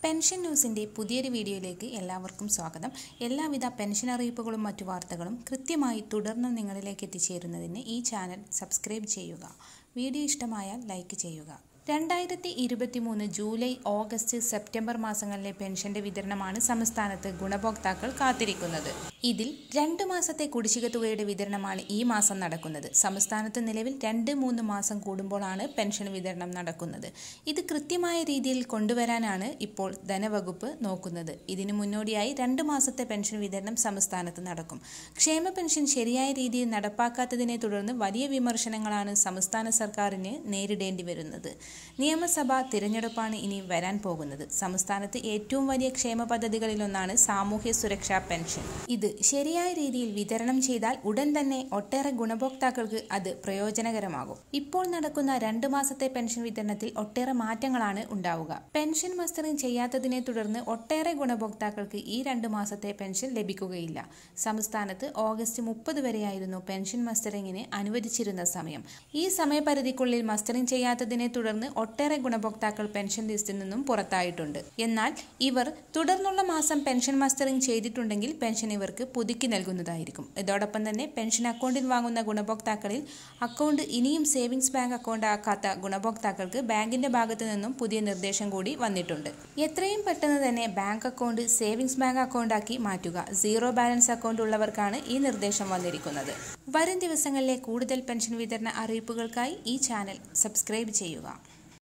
pension ന്യൂസിൻ്റെ പുതിയൊരു വീഡിയോയിലേക്ക് എല്ലാവർക്കും സ്വാഗതം എല്ലാവിധ പെൻഷൻ അറിയിപ്പുകളും മറ്റു വാർത്തകളും കൃത്യമായി തുടർന്നും നിങ്ങളിലേക്ക് എത്തിച്ചേരുന്നതിന് ഈ ചാനൽ സബ്സ്ക്രൈബ് ചെയ്യുക വീഡിയോ ഇഷ്ടമായാൽ ലൈക്ക് ചെയ്യുക രണ്ടായിരത്തി ഇരുപത്തി മൂന്ന് ജൂലൈ ഓഗസ്റ്റ് സെപ്റ്റംബർ മാസങ്ങളിലെ പെൻഷന്റെ വിതരണമാണ് സംസ്ഥാനത്ത് ഗുണഭോക്താക്കൾ കാത്തിരിക്കുന്നത് ഇതിൽ രണ്ട് മാസത്തെ കുടിശ്ശിക തുകയുടെ വിതരണമാണ് ഈ മാസം നടക്കുന്നത് സംസ്ഥാനത്ത് നിലവിൽ രണ്ട് മൂന്ന് മാസം കൂടുമ്പോഴാണ് പെൻഷൻ വിതരണം നടക്കുന്നത് ഇത് കൃത്യമായ രീതിയിൽ കൊണ്ടുവരാനാണ് ഇപ്പോൾ ധനവകുപ്പ് നോക്കുന്നത് ഇതിനു മുന്നോടിയായി രണ്ട് മാസത്തെ പെൻഷൻ വിതരണം സംസ്ഥാനത്ത് നടക്കും ക്ഷേമ പെൻഷൻ ശരിയായ രീതിയിൽ നടപ്പാക്കാത്തതിനെ തുടർന്ന് വലിയ വിമർശനങ്ങളാണ് സംസ്ഥാന സർക്കാരിന് നേരിടേണ്ടി വരുന്നത് നിയമസഭാ തിരഞ്ഞെടുപ്പാണ് ഇനി വരാൻ പോകുന്നത് സംസ്ഥാനത്ത് ഏറ്റവും വലിയ ക്ഷേമ പദ്ധതികളിലൊന്നാണ് സാമൂഹ്യ സുരക്ഷാ പെൻഷൻ ഇത് ശരിയായ രീതിയിൽ വിതരണം ചെയ്താൽ ഉടൻ തന്നെ ഒട്ടേറെ ഗുണഭോക്താക്കൾക്ക് അത് പ്രയോജനകരമാകും ഇപ്പോൾ നടക്കുന്ന രണ്ട് മാസത്തെ പെൻഷൻ വിതരണത്തിൽ ഒട്ടേറെ മാറ്റങ്ങളാണ് ഉണ്ടാവുക പെൻഷൻ മസ്റ്ററിംഗ് ചെയ്യാത്തതിനെ തുടർന്ന് ഒട്ടേറെ ഗുണഭോക്താക്കൾക്ക് ഈ രണ്ട് മാസത്തെ പെൻഷൻ ലഭിക്കുകയില്ല സംസ്ഥാനത്ത് ഓഗസ്റ്റ് മുപ്പത് വരെയായിരുന്നു പെൻഷൻ മസ്റ്ററിംഗിന് അനുവദിച്ചിരുന്ന സമയം ഈ സമയപരിധിക്കുള്ളിൽ മസ്റ്ററിംഗ് ചെയ്യാത്തതിനെ തുടർന്ന് ഒട്ടേറെ ഗുണഭോക്താക്കൾ പെൻഷൻ ലിസ്റ്റിൽ നിന്നും പുറത്തായിട്ടുണ്ട് എന്നാൽ ഇവർ തുടർന്നുള്ള മാസം പെൻഷൻ മസ്റ്ററിംഗ് ചെയ്തിട്ടുണ്ടെങ്കിൽ പെൻഷൻ ഇവർക്ക് പുതുക്കി നൽകുന്നതായിരിക്കും ഇതോടൊപ്പം തന്നെ പെൻഷൻ അക്കൗണ്ടിൽ വാങ്ങുന്ന ഗുണഭോക്താക്കളിൽ അക്കൗണ്ട് ഇനിയും സേവിങ്സ് ബാങ്ക് അക്കൗണ്ട് ആക്കാത്ത ഗുണഭോക്താക്കൾക്ക് ബാങ്കിന്റെ ഭാഗത്തു നിന്നും പുതിയ നിർദ്ദേശം കൂടി വന്നിട്ടുണ്ട് എത്രയും പെട്ടെന്ന് തന്നെ bank account savings bank account ആക്കി മാറ്റുക സീറോ ബാലൻസ് അക്കൗണ്ട് ഉള്ളവർക്കാണ് ഈ നിർദ്ദേശം വന്നിരിക്കുന്നത് വരും ദിവസങ്ങളിലെ കൂടുതൽ പെൻഷൻ വിതരണ അറിയിപ്പുകൾക്കായി ഈ ചാനൽ സബ്സ്ക്രൈബ് ചെയ്യുക